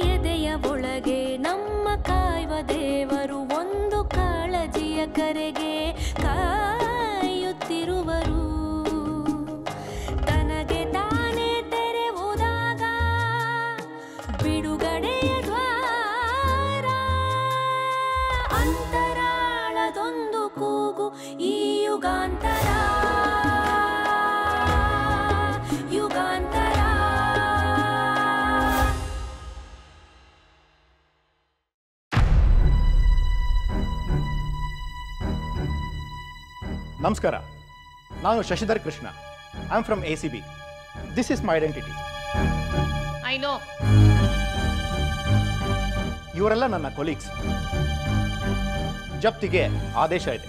ಎದೆಯ ಒಳಗೆ ನಮ್ಮ ಕಾಯುವ ದೇವರು ಒಂದು ಕಾಳಜಿಯ ಕರೆಗೆ ಕಾಯುತ್ತಿರುವರು ತನಗೆ ತಾನೇ ತೆರೆವುದಾಗ ಬಿಡುಗಡೆಯ ದ್ವಾರ ಅಂತರಾಳದೊಂದು ಕೂಗು ಈ ಯುಗಾಂತರ ಯುಗಾಂತರ ನಮಸ್ಕಾರ ನಾನು Shashidhar Krishna I am from A C B this is my identity I know ಇವರೆಲ್ಲ ನನ್ನ ಕೊಲೀಗ್ಸ್ ಜಪ್ತಿಗೆ ಆದೇಶ ಇದೆ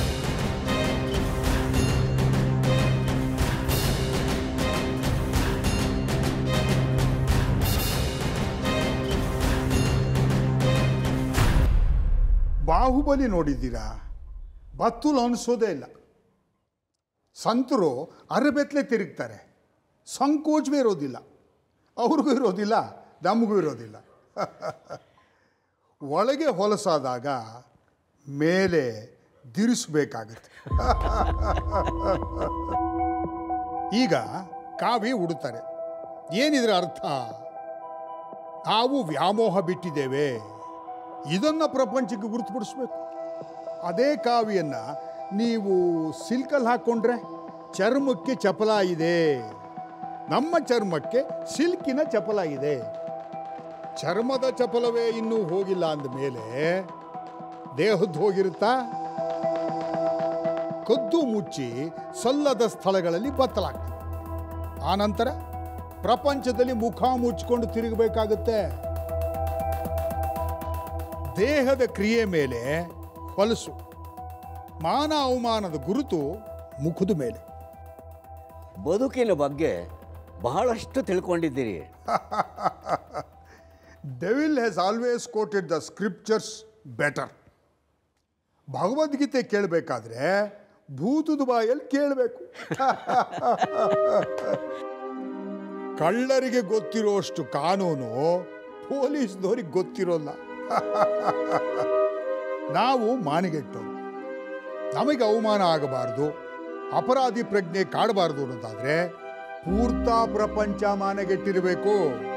ಬಾಹುಬಲಿ ನೋಡಿದ್ದೀರಾ ಬತ್ತುಲು ಅನಿಸೋದೇ ಇಲ್ಲ ಸಂತರು ಅರಬೆತ್ತಲೆ ತಿರುಗ್ತಾರೆ ಸಂಕೋಚವೇ ಇರೋದಿಲ್ಲ ಅವ್ರಿಗೂ ಇರೋದಿಲ್ಲ ನಮಗೂ ಇರೋದಿಲ್ಲ ಒಳಗೆ ಹೊಲಸಾದಾಗ ಮೇಲೆ ದಿರಿಸಬೇಕಾಗತ್ತೆ ಈಗ ಕಾವಿ ಉಡುತ್ತಾರೆ ಏನಿದ್ರ ಅರ್ಥ ನಾವು ವ್ಯಾಮೋಹ ಬಿಟ್ಟಿದ್ದೇವೆ ಇದನ್ನು ಪ್ರಪಂಚಕ್ಕೆ ಗುರುತುಪಡಿಸ್ಬೇಕು ಅದೇ ಕಾವಿಯನ್ನು ನೀವು ಸಿಲ್ಕಲ್ಲಿ ಹಾಕ್ಕೊಂಡ್ರೆ ಚರ್ಮಕ್ಕೆ ಚಪಲ ಇದೆ ನಮ್ಮ ಚರ್ಮಕ್ಕೆ ಸಿಲ್ಕಿನ ಚಪಲ ಇದೆ ಚರ್ಮದ ಚಪಲವೇ ಇನ್ನೂ ಹೋಗಿಲ್ಲ ಅಂದಮೇಲೆ ದೇಹದ್ದು ಹೋಗಿರುತ್ತಾ ಕದ್ದು ಮುಚ್ಚಿ ಸಲ್ಲದ ಸ್ಥಳಗಳಲ್ಲಿ ಬತ್ತಲಾಗ್ತದೆ ಆನಂತರ ಪ್ರಪಂಚದಲ್ಲಿ ಮುಖ ಮುಚ್ಕೊಂಡು ತಿರುಗಬೇಕಾಗುತ್ತೆ ದೇಹದ ಕ್ರಿಯೆ ಮೇಲೆ ಹೊಲಸು ಮಾನ ಅವಮಾನದ ಗುರುತು ಮುಖದ ಮೇಲೆ ಬದುಕಿನ ಬಗ್ಗೆ ಬಹಳಷ್ಟು ತಿಳ್ಕೊಂಡಿದ್ದೀರಿ devil has always quoted the scriptures better ಭಗವದ್ಗೀತೆ ಕೇಳಬೇಕಾದ್ರೆ ಭೂತದ ಬಾಯಲ್ಲಿ ಕೇಳಬೇಕು ಕಳ್ಳರಿಗೆ ಗೊತ್ತಿರೋಷ್ಟು ಕಾನೂನು ಪೊಲೀಸ್ನವ್ರಿಗೆ ಗೊತ್ತಿರೋಲ್ಲ ನಾವು ಮಾನಿಗೆಟ್ಟೋರು ನಮಗೆ ಅವಮಾನ ಆಗಬಾರ್ದು ಅಪರಾಧಿ ಪ್ರಜ್ಞೆ ಕಾಡಬಾರ್ದು ಅನ್ನೋದಾದ್ರೆ ಪೂರ್ತ ಪ್ರಪಂಚ ಮಾನಗೆಟ್ಟಿರಬೇಕು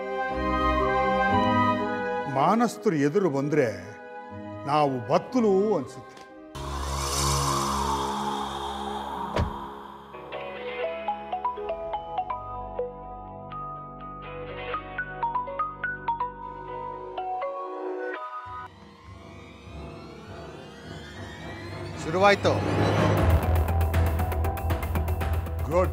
ಮಾನಸ್ಥರು ಎದುರು ಬಂದ್ರೆ ನಾವು ಬತ್ತಲು ಅನ್ಸುತ್ತೆ ಶುರುವಾಯ್ತು ಗುಡ್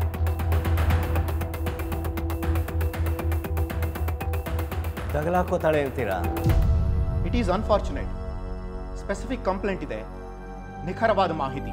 ತಗಲಾಕೋತಾಳೆ ಅಂತೀರಾ it is unfortunate specific complaint ಇದೆ ನಿಖರವಾದ ಮಾಹಿತಿ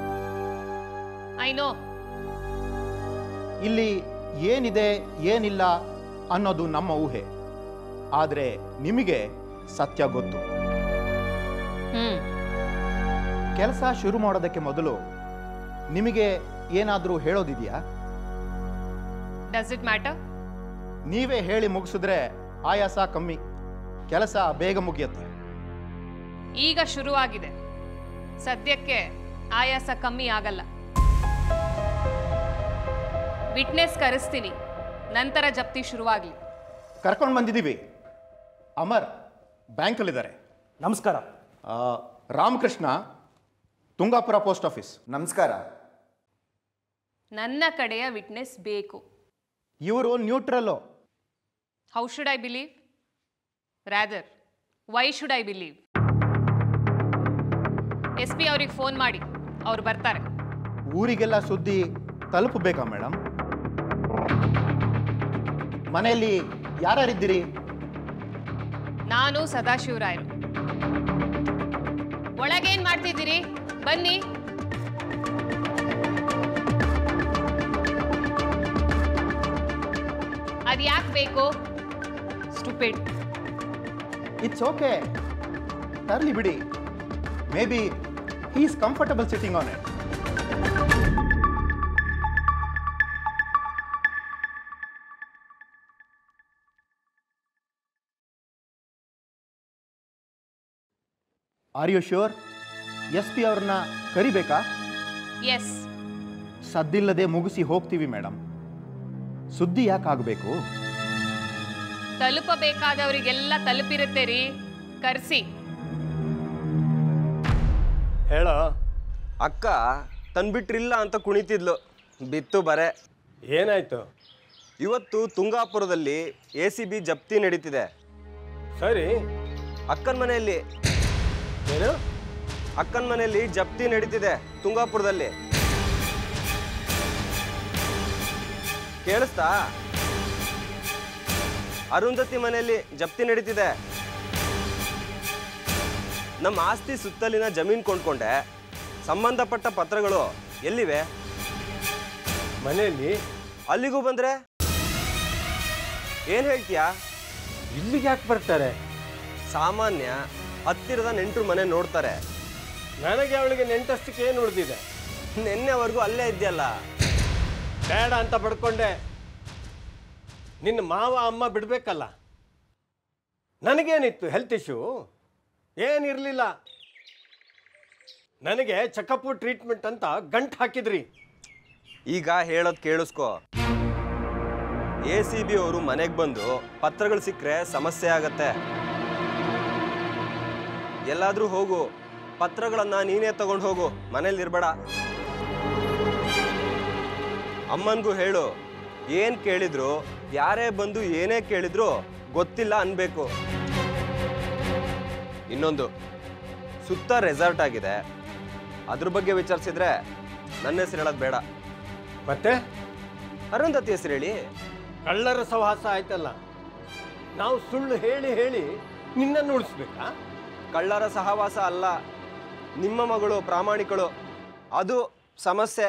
ಐ ನೋ ಇಲ್ಲಿ ಏನಿದೆ ಏನಿಲ್ಲ ಅನ್ನೋದು ನಮ್ಮ ಊಹೆ ಆದರೆ ನಿಮಗೆ ಸತ್ಯ ಗೊತ್ತು ಹ್ಮ್ ಕೆಲಸ ಶುರು ಮಾಡೋದಕ್ಕೆ ಮೊದಲು ನಿಮಗೆ ಏನಾದರೂ ಹೇಳೋದಿದೆಯಾ ಡಸ್ ಇಟ್ ಮ್ಯಾಟರ್ ನೀವೇ ಹೇಳಿ ಮುಗಿಸಿದ್ರೆ ಆಯಾಸ ಕಮ್ಮಿ ಕೆಲಸ ಬೇಗ ಮುಗಿಯುತ್ತೆ ಈಗ ಶುರುವಾಗಿದೆ ಸದ್ಯಕ್ಕೆ ಆಯಾಸ ಕಮ್ಮಿ ಆಗಲ್ಲ ವಿಟ್ನೆಸ್ ಕರೆಸ್ತೀನಿ ನಂತರ ಜಪ್ತಿ ಶುರುವಾಗಲಿ ಕರ್ಕೊಂಡು ಬಂದಿದ್ದೀವಿ ಅಮರ್ ಬ್ಯಾಂಕಲ್ಲಿದ್ದಾರೆ ನಮಸ್ಕಾರ ಆ, ರಾಮಕೃಷ್ಣ ತುಂಗಾಪುರ ಪೋಸ್ಟ್ ಆಫೀಸ್ ನಮಸ್ಕಾರ ನನ್ನ ಕಡೆಯ ವಿಟ್ನೆಸ್ ಬೇಕು ಇವರು neutral how should I believe rather why should I believe S P ಅವ್ರಿಗೆ ಫೋನ್ ಮಾಡಿ ಅವ್ರು ಬರ್ತಾರೆ ಊರಿಗೆಲ್ಲ ಸುದ್ದಿ ತಲುಪಬೇಕಾ ಮೇಡಮ್ ಮನೆಯಲ್ಲಿ ಯಾರ್ಯಾರಿದ್ದೀರಿ ನಾನು ಸದಾಶಿವರಾಯರು ಒಳಗೇನ್ ಮಾಡ್ತಿದ್ದೀರಿ ಬನ್ನಿ ಅದ್ಯಾಕ್ ಬೇಕು ಸ್ಟುಪಿಡ್ ಇಟ್ಸ್ ಓಕೆ ತರಲಿ ಬಿಡಿ may be he is comfortable sitting on it are you sure S P ಅವ್ರನ್ನ ಕರಿಬೇಕಾ ಎಸ್ ಸದ್ದಿಲ್ಲದೆ ಮುಗಿಸಿ ಹೋಗ್ತೀವಿ ಮೇಡಮ್ ಸುದ್ದಿ ಯಾಕಾಗಬೇಕು ತಲುಪಬೇಕಾದವರಿಗೆಲ್ಲ ತಲುಪಿರುತ್ತೆ ರೀ ಕರ್ಸಿ ಹೇಳೋ ಅಕ್ಕ ತಂದ್ಬಿಟ್ರಿಲ್ಲ ಅಂತ ಕುಣಿತಿದ್ಲು ಬಿತ್ತು ಬರೆ ಏನಾಯ್ತು ಇವತ್ತು ತುಂಗಾಪುರದಲ್ಲಿ ಎ ಸಿ ಬಿ ಜಪ್ತಿ ನಡೀತಿದೆ ಸರಿ ಅಕ್ಕನ ಮನೆಯಲ್ಲಿ ಏನು ಅಕ್ಕನ ಮನೆಯಲ್ಲಿ ಜಪ್ತಿ ನಡೀತಿದೆ ತುಂಗಾಪುರದಲ್ಲಿ ಕೇಳಿಸ್ತಾ ಅರುಂಧತಿ ಮನೆಯಲ್ಲಿ ಜಪ್ತಿ ನಡೀತಿದೆ ನಮ್ಮ ಆಸ್ತಿ ಸುತ್ತಲಿನ ಜಮೀನು ಕೊಂಡ್ಕೊಂಡೆ ಸಂಬಂಧಪಟ್ಟ ಪತ್ರಗಳು ಎಲ್ಲಿವೆ ಮನೆಯಲ್ಲಿ ಅಲ್ಲಿಗೂ ಬಂದ್ರೆ ಏನ್ ಹೇಳ್ತೀಯಾ ಇಲ್ಲಿಗೆ ಯಾಕೆ ಬರ್ತಾರೆ ಸಾಮಾನ್ಯ ಹತ್ತಿರದ ನೆಂಟರು ಮನೆ ನೋಡ್ತಾರೆ ನನಗೆ ಅವಳಿಗೆ ನೆಂಟಷ್ಟಕ್ಕೆ ಏನು ಉಳಿದಿದೆ ನಿನ್ನೆವರೆಗೂ ಅಲ್ಲೇ ಇದೆಯಲ್ಲ ಬೇಡ ಅಂತ ಪಡ್ಕೊಂಡೆ ನಿನ್ನ ಮಾವ ಅಮ್ಮ ಬಿಡಬೇಕಲ್ಲ ನನಗೇನಿತ್ತು ಹೆಲ್ತ್ ಇಶ್ಯೂ ಏನಿರಲಿಲ್ಲ ನನಗೆ ಚೆಕಪ್ಪು ಟ್ರೀಟ್ಮೆಂಟ್ ಅಂತ ಗಂಟು ಹಾಕಿದ್ರಿ ಈಗ ಹೇಳೋದು ಕೇಳಿಸ್ಕೊ ಎ ಸಿ ಬಿ ಅವರು ಮನೆಗೆ ಬಂದು ಪತ್ರಗಳು ಸಿಕ್ಕರೆ ಸಮಸ್ಯೆ ಆಗತ್ತೆ ಎಲ್ಲಾದ್ರೂ ಹೋಗು ಪತ್ರಗಳನ್ನ ನೀನೇ ತಗೊಂಡು ಹೋಗು ಮನೇಲಿ ಇರ್ಬೇಡ ಅಮ್ಮನ್ಗೂ ಹೇಳು ಏನ್ ಕೇಳಿದ್ರು ಯಾರೇ ಬಂದು ಏನೇ ಕೇಳಿದ್ರು ಗೊತ್ತಿಲ್ಲ ಅನ್ಬೇಕು ಇನ್ನೊಂದು ಸುತ್ತ ರೆಸಾರ್ಟ್ ಆಗಿದೆ ಅದ್ರ ಬಗ್ಗೆ ವಿಚಾರಿಸಿದ್ರೆ ನನ್ನ ಹೆಸರು ಹೇಳೋದು ಬೇಡ ಮತ್ತೆ ಅರುಂಧತಿ ಹೆಸರು ಹೇಳಿ ಕಳ್ಳರ ಸಹವಾಸ ಆಯ್ತಲ್ಲ ನಾವು ಸುಳ್ಳು ಹೇಳಿ ಹೇಳಿ ನಿನ್ನನ್ನು ಉಳಿಸ್ಬೇಕಾ ಕಳ್ಳರ ಸಹವಾಸ ಅಲ್ಲ ನಿಮ್ಮ ಮಗಳು ಪ್ರಾಮಾಣಿಕಳು ಅದು ಸಮಸ್ಯೆ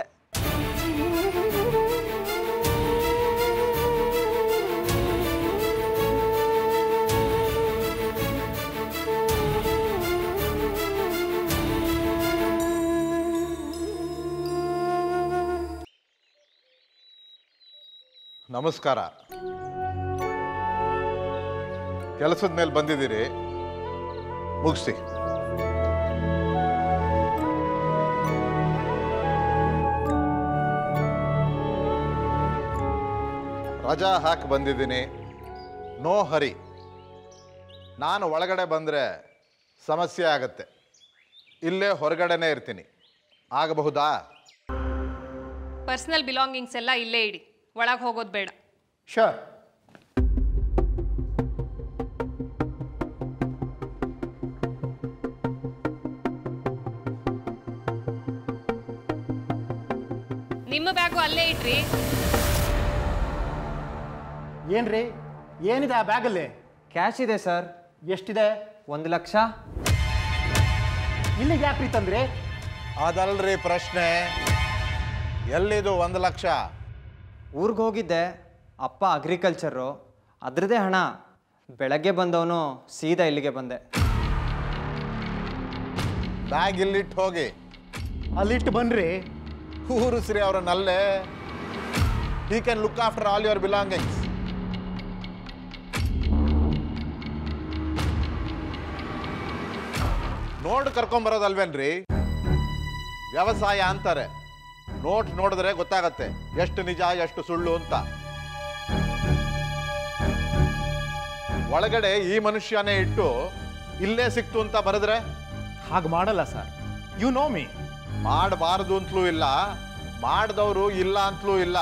ನಮಸ್ಕಾರ ಕೆಲಸದ ಮೇಲೆ ಬಂದಿದ್ದೀರಿ ಮುಗಿಸಿ ರಜಾ ಹಾಕಿ ಬಂದಿದ್ದೀನಿ ನೋ ಹರಿ ನಾನು ಒಳಗಡೆ ಬಂದರೆ ಸಮಸ್ಯೆ ಆಗತ್ತೆ ಇಲ್ಲೇ ಹೊರಗಡೆನೇ ಇರ್ತೀನಿ ಆಗಬಹುದಾ ಪರ್ಸನಲ್ ಬಿಲಾಂಗಿಂಗ್ಸ್ ಎಲ್ಲ ಇಲ್ಲೇ ಇಡಿ ಒಳಗೆ ಹೋಗೋದು ಬೇಡ ಶೋರ್ ನಿಮ್ಮ ಬ್ಯಾಗು ಅಲ್ಲೇ ಇಟ್ರಿ ಏನ್ರಿ ಏನಿದೆ ಆ ಬ್ಯಾಗಲ್ಲಿ ಕ್ಯಾಶ್ ಇದೆ ಸರ್ ಎಷ್ಟಿದೆ ಒಂದು ಲಕ್ಷ ಇಲ್ಲಿಗೆ ಯಾಕ್ರಿ ತಂದ್ರಿ ಅದಲ್ರಿ ಪ್ರಶ್ನೆ ಎಲ್ಲಿದು ಒಂದು ಲಕ್ಷ ಊರಿಗೆ ಹೋಗಿದ್ದೆ ಅಪ್ಪ ಅಗ್ರಿಕಲ್ಚರು ಅದ್ರದ್ದೇ ಹಣ ಬೆಳಗ್ಗೆ ಬಂದವನು ಸೀದಾ ಇಲ್ಲಿಗೆ ಬಂದೆ ಬ್ಯಾಗ್ ಇಲ್ಲಿಟ್ಟು ಹೋಗಿ ಅಲ್ಲಿಟ್ಟು ಬನ್ರಿ ಊರಿಸ್ರಿ ಅವ್ರನ್ನಲ್ಲೇ he can look after all your belongings note ಕರ್ಕೊಂಬರೋದಲ್ವೇನ್ರಿ ವ್ಯವಸಾಯ ಅಂತಾರೆ ನೋಟ್ ನೋಡಿದ್ರೆ ಗೊತ್ತಾಗತ್ತೆ ಎಷ್ಟು ನಿಜ ಎಷ್ಟು ಸುಳ್ಳು ಅಂತ ಒಳಗಡೆ ಈ ಮನುಷ್ಯನೇ ಇಟ್ಟು ಇಲ್ಲೇ ಸಿಕ್ತು ಅಂತ ಬರೆದ್ರೆ ಹಾಗೆ ಮಾಡಲ್ಲ ಸರ್ ಯು ನೋ ಮೀ ಮಾಡಬಾರದು ಅಂತಲೂ ಇಲ್ಲ ಮಾಡಿದವರು ಇಲ್ಲ ಅಂತಲೂ ಇಲ್ಲ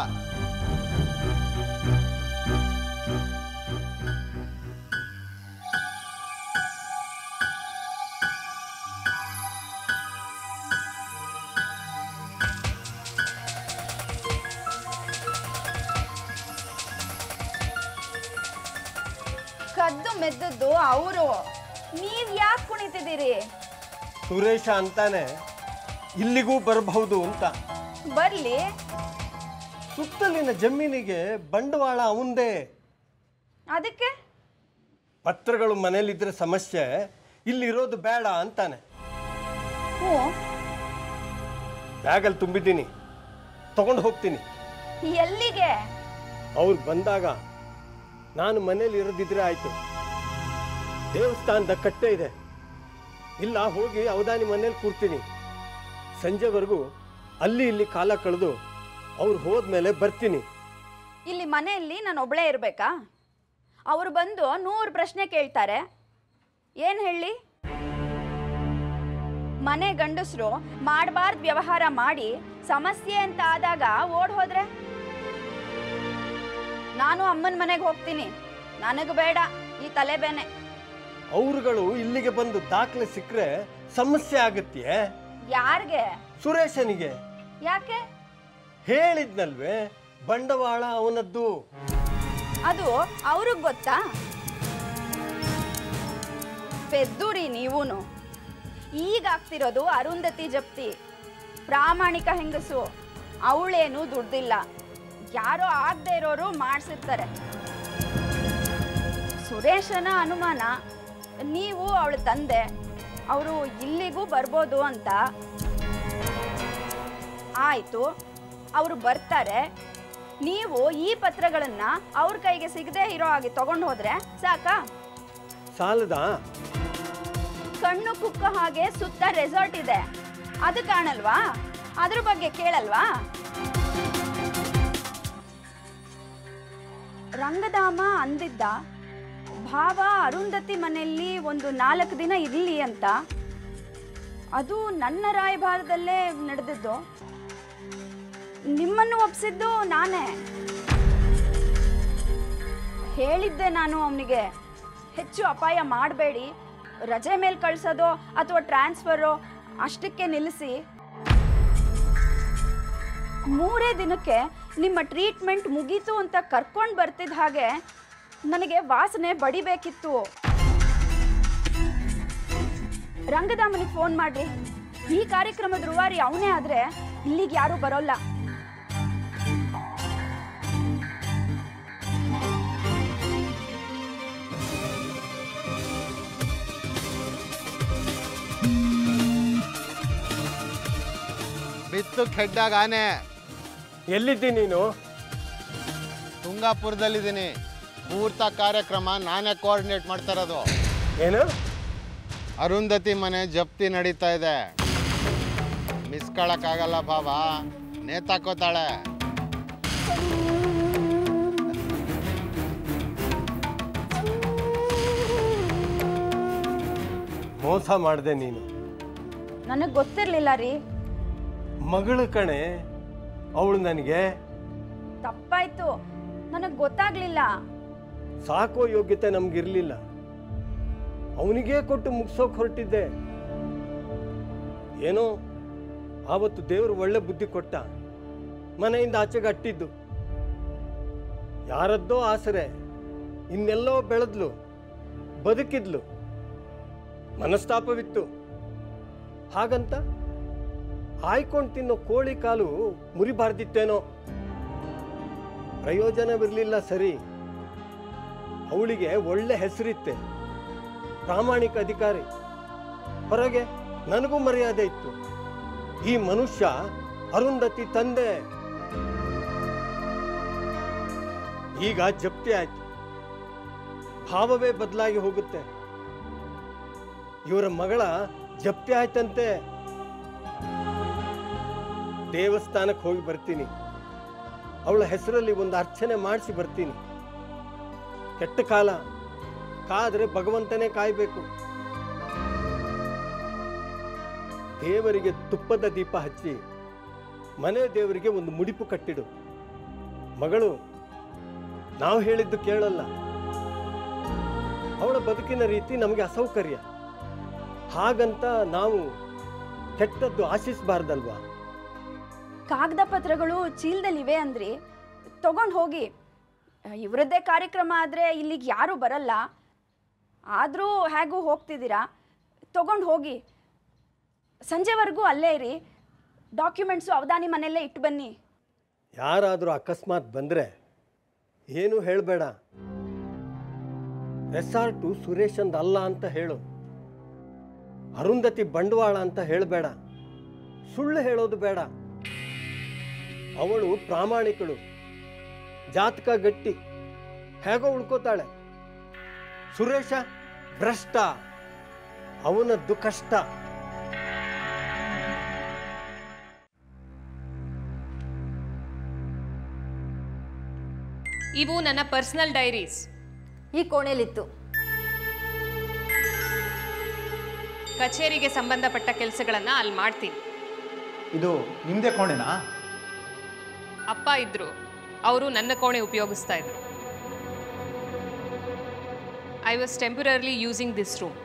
ಕದ್ದು ಮೆದ್ದದ್ದು ಅವರು ನೀವ್ ಯಾಕೆ ಕುಣಿತಿದ್ದೀರಿ ಸುರೇಶ ಅಂತಾನೆ ಇಲ್ಲಿಗೂ ಬರಬಹುದು ಅಂತ ಬರ್ಲಿ ಸುತ್ತಲಿನ ಜಮೀನಿಗೆ ಬಂಡವಾಳ ಅವಂದೇ ಅದಕ್ಕೆ ಪತ್ರಗಳು ಮನೇಲಿದ್ರೆ ಸಮಸ್ಯೆ ಇಲ್ಲಿರೋದು ಬೇಡ ಅಂತಾನೆ ಹ್ಞೂ ಬ್ಯಾಗಲ್ಲಿ ತುಂಬಿದ್ದೀನಿ ತಗೊಂಡು ಹೋಗ್ತೀನಿ ಎಲ್ಲಿಗೆ ಅವ್ರು ಬಂದಾಗ ನಾನು ಮನೇಲಿ ಇರೋದಿದ್ರೆ ಆಯ್ತು ದೇವಸ್ಥಾನದ ಕಟ್ಟೆ ಇದೆ ಇಲ್ಲ ಹೋಗಿ ಅವಧಾನಿ ಮನೇಲಿ ಕೂರ್ತೀನಿ ಸಂಜೆವರೆಗೂ ಅಲ್ಲಿ ಇಲ್ಲಿ ಕಾಲ ಕಳೆದು ಅವ್ರು ಹೋದ್ಮೇಲೆ ಬರ್ತೀನಿ ಇಲ್ಲಿ ಮನೆಯಲ್ಲಿ ನಾನು ಒಬ್ಬಳೇ ಇರಬೇಕಾ ಅವರು ಬಂದು ನೂರು ಪ್ರಶ್ನೆ ಕೇಳ್ತಾರೆ ಏನು ಹೇಳಿ ಮನೆ ಗಂಡಸರು ಮಾಡಬಾರ್ದು ವ್ಯವಹಾರ ಮಾಡಿ ಸಮಸ್ಯೆ ಅಂತ ಆದಾಗ ಓಡ್ ಹೋದ್ರೆ ನಾನು ಅಮ್ಮನ ಮನೆಗೆ ಹೋಗ್ತೀನಿ ನನಗೆ ಬೇಡ ಈ ತಲೆಬೇನೆ ಅವ್ರುಗಳು ಇಲ್ಲಿಗೆ ಬಂದು ದಾಖಲೆ ಸಿಕ್ಕರೆ ಸಮಸ್ಯೆ ಆಗತ್ತೆ ಯಾರಿಗೆ ಸುರೇಶನಿಗೆ ಯಾಕೆ ಹೇಳಿದ್ನಲ್ವೇ ಬಂಡವಾಳ ಅವನದ್ದು ಅದು ಅವ್ರಿಗೆ ಗೊತ್ತಾ ಪೆದ್ದುರಿ ನೀವೂನು ಈಗ ಆಗ್ತಿರೋದು ಅರುಂಧತಿ ಜಪ್ತಿ ಪ್ರಾಮಾಣಿಕ ಹೆಂಗಸು ಅವಳೇನು ದುಡ್ದಿಲ್ಲ ಯಾರೋ ಆಗದೆ ಇರೋರು ಮಾಡಿಸಿರ್ತಾರೆ ಸುರೇಶನ ಅನುಮಾನ ನೀವು ಅವಳ ತಂದೆ ಅವರು ಇಲ್ಲಿಗೂ ಬರ್ಬೋದು ಅಂತ ಆಯಿತು ಅವರು ಬರ್ತಾರೆ ನೀವು ಈ ಪತ್ರಗಳನ್ನ ಅವ್ರ ಕೈಗೆ ಸಿಗದೆ ಇರೋ ಹಾಗೆ ತಗೊಂಡು ಹೋದ್ರೆ ಸಾಕಾ ಸಾಲದ ಕಣ್ಣು ಕುಕ್ಕ ಹಾಗೆ ಸುತ್ತ ರೆಸಾರ್ಟ್ ಇದೆ ಅದು ಕಾಣಲ್ವಾ ಅದ್ರ ಬಗ್ಗೆ ಕೇಳಲ್ವಾ ರಂಗಧಾಮ ಅಂದಿದ್ದ ಭಾವ ಅರುಂಧತಿ ಮನೆಯಲ್ಲಿ ಒಂದು ನಾಲ್ಕು ದಿನ ಇರಲಿ ಅಂತ ಅದು ನನ್ನ ರಾಯಭಾರದಲ್ಲೇ ನಡೆದಿದ್ದು ನಿಮ್ಮನ್ನು ಒಪ್ಸಿದ್ದು ನಾನೇ ಹೇಳಿದ್ದೆ ನಾನು ಅವನಿಗೆ ಹೆಚ್ಚು ಅಪಾಯ ಮಾಡಬೇಡಿ ರಜೆ ಮೇಲೆ ಕಳ್ಸೋದೋ ಅಥವಾ ಟ್ರಾನ್ಸ್ಫರೋ ಅಷ್ಟಕ್ಕೆ ನಿಲ್ಲಿಸಿ ಮೂರೇ ದಿನಕ್ಕೆ ನಿಮ್ಮ ಟ್ರೀಟ್ಮೆಂಟ್ ಮುಗೀತು ಅಂತ ಕರ್ಕೊಂಡು ಬರ್ತಿದ್ದ ಹಾಗೆ ನನಗೆ ವಾಸನೆ ಬಡಿಬೇಕಿತ್ತು ರಂಗಧಾಮನಿಗೆ ಫೋನ್ ಮಾಡ್ರಿ ಈ ಕಾರ್ಯಕ್ರಮದ ರೂವಾರಿ ಅವನೇ ಆದ್ರೆ ಇಲ್ಲಿಗೆ ಯಾರೂ ಬರೋಲ್ಲ ಬಿತ್ತು ಕೆಡ್ಡಾಗ ಆನೆ ಎಲ್ಲಿದ್ದಿ ನೀನು ತುಂಗಾಪುರದಲ್ಲಿದ್ದೀನಿ ಮುಹೂರ್ತ ಕಾರ್ಯಕ್ರಮ ನಾನೇ ಕೋಆರ್ಡಿನೇಟ್ ಮಾಡ್ತಾ ಇರೋದು ಏನು ಅರುಂಧತಿ ಮನೆ ಜಪ್ತಿ ನಡೀತಾ ಇದೆ ಮಿಸ್ಕೊಳಕ್ಕಾಗಲ್ಲ ಭಾವ ನೇತಾಕೋತಾಳೆ ಮೋಸ ಮಾಡಿದೆ ನೀನು ನನಗೆ ಗೊತ್ತಿರಲಿಲ್ಲ ರೀ ಮಗಳು ಕಣೆ ಅವಳು ನನಗೆ ತಪ್ಪಾಯ್ತು ನನಗೆ ಗೊತ್ತಾಗ್ಲಿಲ್ಲ ಸಾಕೋ ಯೋಗ್ಯತೆ ನಮ್ಗಿರ್ಲಿಲ್ಲ ಅವನಿಗೇ ಕೊಟ್ಟು ಮುಗಿಸೋಕೆ ಹೊರಟಿದ್ದೆ ಏನೋ ಆವತ್ತು ದೇವರು ಒಳ್ಳೆ ಬುದ್ಧಿ ಕೊಟ್ಟ ಮನೆಯಿಂದ ಆಚೆಗೆ ಅಟ್ಟಿದ್ದು ಯಾರದ್ದೋ ಆಸರೆ ಇನ್ನೆಲ್ಲೋ ಬೆಳೆದ್ಲು ಬದುಕಿದ್ಲು ಮನಸ್ತಾಪವಿತ್ತು ಹಾಗಂತ ಆಯ್ಕೊಂಡು ತಿನ್ನೋ ಕೋಳಿ ಕಾಲು ಮುರಿಬಾರ್ದಿತ್ತೇನೋ ಪ್ರಯೋಜನವಿರಲಿಲ್ಲ ಸರಿ ಅವಳಿಗೆ ಒಳ್ಳೆ ಹೆಸರಿತ್ತೆ ಪ್ರಾಮಾಣಿಕ ಅಧಿಕಾರಿ ಹೊರಗೆ ನನಗೂ ಮರ್ಯಾದೆ ಇತ್ತು ಈ ಮನುಷ್ಯ ಅರುಂಧತಿ ತಂದೆ ಈಗ ಜಪ್ತಿ ಆಯ್ತು ಭಾವವೇ ಬದಲಾಗಿ ಹೋಗುತ್ತೆ ಇವರ ಮಗಳ ಜಪ್ತಿ ಆಯ್ತಂತೆ ದೇವಸ್ಥಾನಕ್ಕೆ ಹೋಗಿ ಬರ್ತೀನಿ ಅವಳ ಹೆಸರಲ್ಲಿ ಒಂದು ಅರ್ಚನೆ ಮಾಡಿಸಿ ಬರ್ತೀನಿ ಕೆಟ್ಟ ಕಾಲ ಕಾದ್ರೆ ಭಗವಂತನೇ ಕಾಯ್ಬೇಕು ದೇವರಿಗೆ ತುಪ್ಪದ ದೀಪ ಹಚ್ಚಿ ಮನೆ ದೇವರಿಗೆ ಒಂದು ಮುಡಿಪು ಕಟ್ಟಿಡು ಮಗಳು ನಾವು ಹೇಳಿದ್ದು ಕೇಳಲ್ಲ ಅವಳ ಬದುಕಿನ ರೀತಿ ನಮಗೆ ಅಸೌಕರ್ಯ ಹಾಗಂತ ನಾವು ಕೆಟ್ಟದ್ದು ಆಶಿಸಬಾರ್ದಲ್ವಾ ಕಾಗದ ಪತ್ರಗಳು ಚೀಲದಲ್ಲಿವೆ ಅಂದ್ರಿ ತಗೊಂಡು ಹೋಗಿ ಇವರದ್ದೇ ಕಾರ್ಯಕ್ರಮ ಆದರೆ ಇಲ್ಲಿಗೆ ಯಾರೂ ಬರಲ್ಲ ಆದರೂ ಹೇಗೂ ಹೋಗ್ತಿದ್ದೀರಾ ತಗೊಂಡು ಹೋಗಿ ಸಂಜೆವರೆಗೂ ಅಲ್ಲೇ ಇರಿ ಡಾಕ್ಯುಮೆಂಟ್ಸು ಅವಧಾನಿ ಮನೆಯಲ್ಲೇ ಇಟ್ಟು ಬನ್ನಿ ಯಾರಾದರೂ ಅಕಸ್ಮಾತ್ ಬಂದರೆ ಏನು ಹೇಳಬೇಡ ರೆಸಾರ್ಟು ಸುರೇಶಂದ್ ಅಲ್ಲ ಅಂತ ಹೇಳು ಅರುಂಧತಿ ಬಂಡವಾಳ ಅಂತ ಹೇಳಬೇಡ ಸುಳ್ಳು ಹೇಳೋದು ಬೇಡ ಅವಳು ಪ್ರಾಮಾಣಿಕಳು ಜಾತಕ ಗಟ್ಟಿ ಹೇಗೋ ಉಳ್ಕೋತಾಳೆ ಸುರೇಶ ಭ್ರಷ್ಟ ಅವನದ್ದು ಕಷ್ಟ ಇವು ನನ್ನ ಪರ್ಸನಲ್ ಡೈರೀಸ್ ಈ ಕೋಣೆಲಿತ್ತು ಕಚೇರಿಗೆ ಸಂಬಂಧಪಟ್ಟ ಕೆಲಸಗಳನ್ನ ಅಲ್ಲಿ ಮಾಡ್ತೀನಿ ಇದು ನಿಮ್ಮದೇ ಕೋಣೆನಾ ಅಪ್ಪ ಇದ್ರು ಅವರು ನನ್ನ ಕೋಣೆ ಉಪಯೋಗಿಸ್ತಾ ಇದ್ರು I was temporarily using this room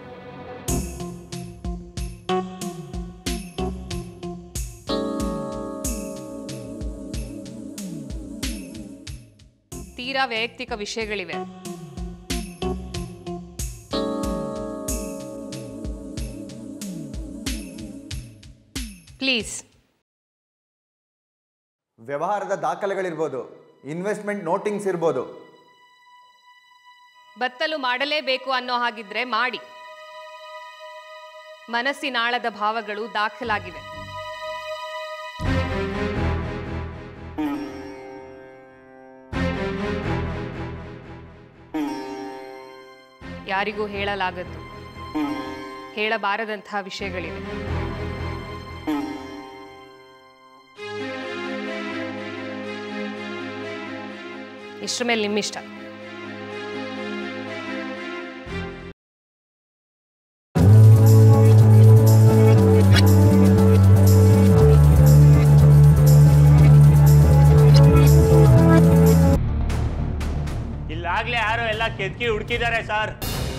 ತೀರಾ ವೈಯಕ್ತಿಕ ವಿಷಯಗಳಿವೆ ಪ್ಲೀಸ್ ವ್ಯವಹಾರದ ದಾಖಲೆಗಳಿರ್ಬೋದು ಇನ್ವೆಸ್ಟ್ಮೆಂಟ್ ನೋಟಿಂಗ್ಸ್ ಇರ್ಬೋದು ಬತ್ತಲು ಮಾಡಲೇಬೇಕು ಅನ್ನೋ ಹಾಗಿದ್ರೆ ಮಾಡಿ ಮನಸ್ಸಿನಾಳದ ಭಾವಗಳು ದಾಖಲಾಗಿವೆ ಯಾರಿಗೂ ಹೇಳಲಾಗದ್ದು ಹೇಳಬಾರದಂತಹ ವಿಷಯಗಳಿವೆ ಇಷ್ಟರ ಮೇಲೆ ನಿಮ್ಮಿಷ್ಟ ಇಲ್ಲಾಗ್ಲೇ ಯಾರೋ ಎಲ್ಲ ಕೆದ್ಕಿ ಹುಡುಕಿದ್ದಾರೆ ಸರ್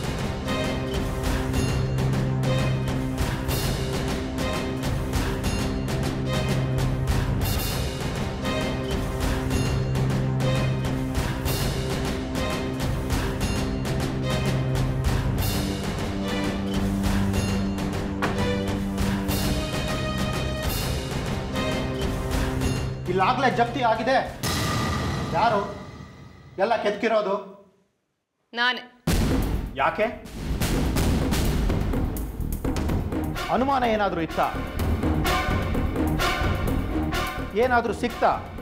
ಇಲ್ಲಾಗಲೇ ಜಪ್ತಿ ಆಗಿದೆ ಯಾರು ಎಲ್ಲ ಕೆತ್ಕಿರೋದು ನಾನೇ ಯಾಕೆ ಅನುಮಾನ ಏನಾದರೂ ಇತ್ತಾ ಏನಾದರೂ ಸಿಕ್ತಾ